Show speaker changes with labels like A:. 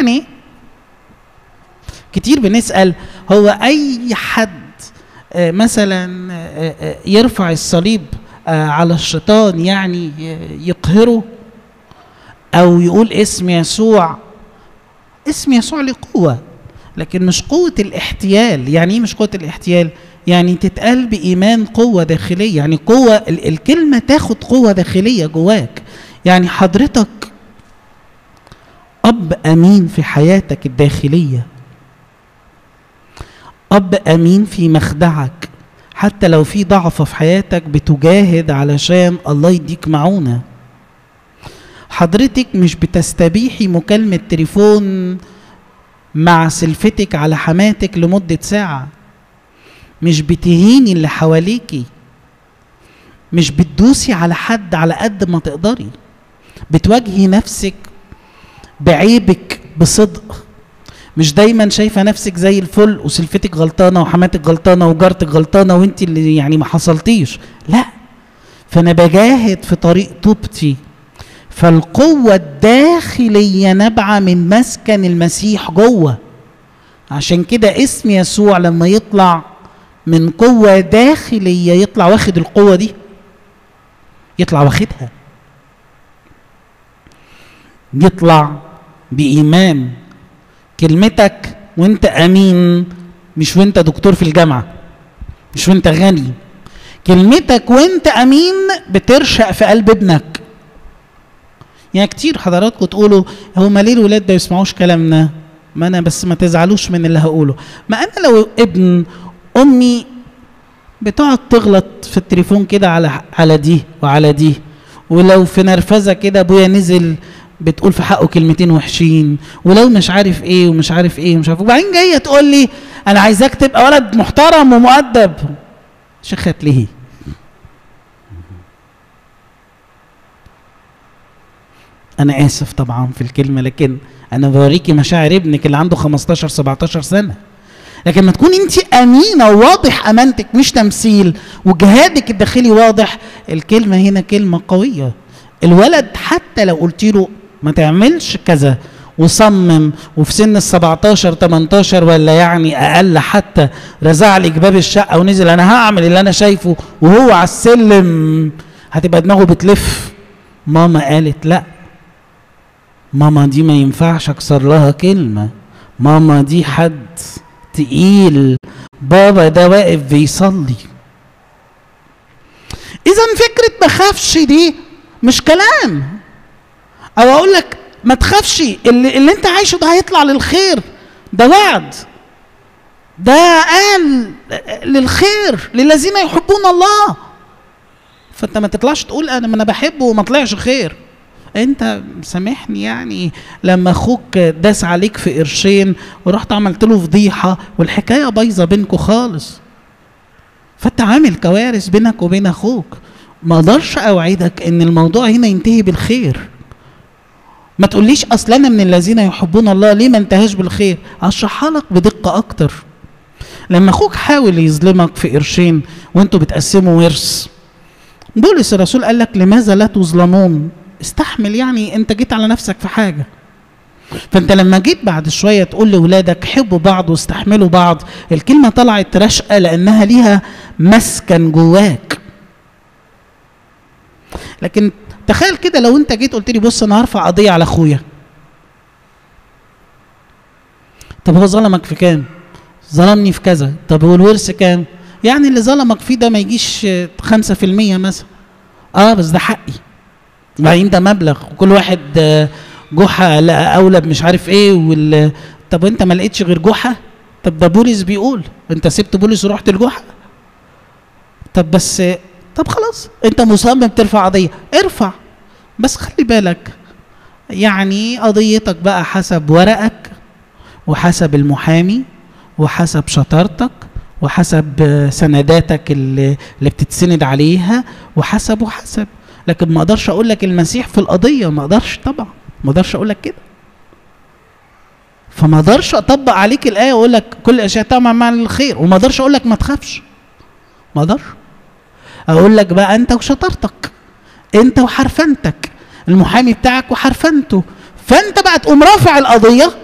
A: يعني ايه كتير بنسال هو اي حد آه، مثلا آه، آه، يرفع الصليب آه، على الشيطان يعني ي- يقهره او يقول اسم يسوع اسم يسوع له قوه لكن مش قوه الاحتيال يعني ايه مش قوه الاحتيال يعني تتقال بايمان قوه داخليه يعني قوه ال- الكلمه تاخد قوه داخليه جواك يعني حضرتك اب امين في حياتك الداخليه اب امين في مخدعك حتى لو في ضعف في حياتك بتجاهد علشان الله يديك معونه حضرتك مش بتستبيحي مكالمة تليفون مع سلفتك على حماتك لمدة ساعة مش بتهيني اللي حواليكي مش بتدوسي على حد على قد ما تقدري بتواجهي نفسك بعيبك بصدق مش دايما شايفه نفسك زي الفل وسلفتك غلطانه وحماتك غلطانه وجارتك غلطانه وانت اللي يعني ما حصلتيش لا فانا بجاهد في طريق توبتي فالقوة الداخلية نابعة من مسكن المسيح جوه عشان كده اسم يسوع لما يطلع من قوة داخلية يطلع واخد القوة دي يطلع واخدها يطلع بإيمان كلمتك وانت أمين مش وانت دكتور في الجامعة مش وانت غني كلمتك وانت أمين بترشق في قلب ابنك يعني كتير حضراتكم تقولوا هما ليه الولاد ما يسمعوش كلامنا ما انا بس ما تزعلوش من اللي هقوله ما انا لو ابن امي بتقعد تغلط في التليفون كده على على دي وعلى دي ولو في نرفزه كده ابويا نزل بتقول في حقه كلمتين وحشين ولو مش عارف ايه ومش عارف ايه ومش عارف وبعدين جايه تقول لي انا عايزاك تبقى ولد محترم ومؤدب شخت ليه انا اسف طبعا في الكلمه لكن انا بوريكي مشاعر ابنك اللي عنده 15 17 سنه لكن ما تكون انت امينه وواضح امانتك مش تمثيل وجهادك الداخلي واضح الكلمه هنا كلمه قويه الولد حتى لو قلت له ما تعملش كذا وصمم وفي سن ال 17 18 ولا يعني اقل حتى رزع لك باب الشقه ونزل انا هعمل اللي انا شايفه وهو على السلم هتبقى دماغه بتلف ماما قالت لا ماما دي ما ينفعش اكسر لها كلمه ماما دي حد تقيل بابا ده واقف بيصلي اذا فكره ما خافش دي مش كلام او اقول لك ما تخافش اللي, اللي انت عايشه ده هيطلع للخير ده وعد ده قال للخير للذين يحبون الله فانت ما تطلعش تقول انا ما انا بحبه وما طلعش خير انت سامحني يعني لما اخوك داس عليك في قرشين ورحت عملت له فضيحه والحكايه بايظه بينكوا خالص فانت عامل كوارث بينك وبين اخوك ما اقدرش اوعدك ان الموضوع هنا ينتهي بالخير ما تقوليش اصل انا من الذين يحبون الله ليه ما انتهاش بالخير اشرحها لك بدقه اكتر لما اخوك حاول يظلمك في قرشين وانتوا بتقسموا ورث بولس الرسول قال لك لماذا لا تظلمون استحمل يعني انت جيت على نفسك في حاجه فانت لما جيت بعد شويه تقول لاولادك حبوا بعض واستحملوا بعض الكلمه طلعت رشقه لانها ليها مسكن جواك لكن تخيل كده لو انت جيت قلت لي بص انا هرفع قضيه على اخويا طب هو ظلمك في كام ظلمني في كذا طب هو الورث كام يعني اللي ظلمك فيه ده ما يجيش خمسة في المية مثلا اه بس ده حقي وبعدين ده مبلغ وكل واحد جحا لقى اولى مش عارف ايه وال طب انت ما لقيتش غير جحا طب ده بولس بيقول انت سبت بولس ورحت لجحا طب بس طب خلاص انت مصمم ترفع قضيه ارفع بس خلي بالك يعني قضيتك بقى حسب ورقك وحسب المحامي وحسب شطارتك وحسب سنداتك اللي, اللي بتتسند عليها وحسب وحسب لكن ما اقدرش اقول لك المسيح في القضيه ما اقدرش طبعا ما اقدرش اقول لك كده فما اقدرش اطبق عليك الايه واقول لك كل الاشياء تعمل مع الخير وما اقدرش اقول لك ما تخافش ما اقدرش اقول لك بقى انت وشطارتك انت وحرفنتك المحامي بتاعك وحرفنته فانت بقى تقوم رافع القضيه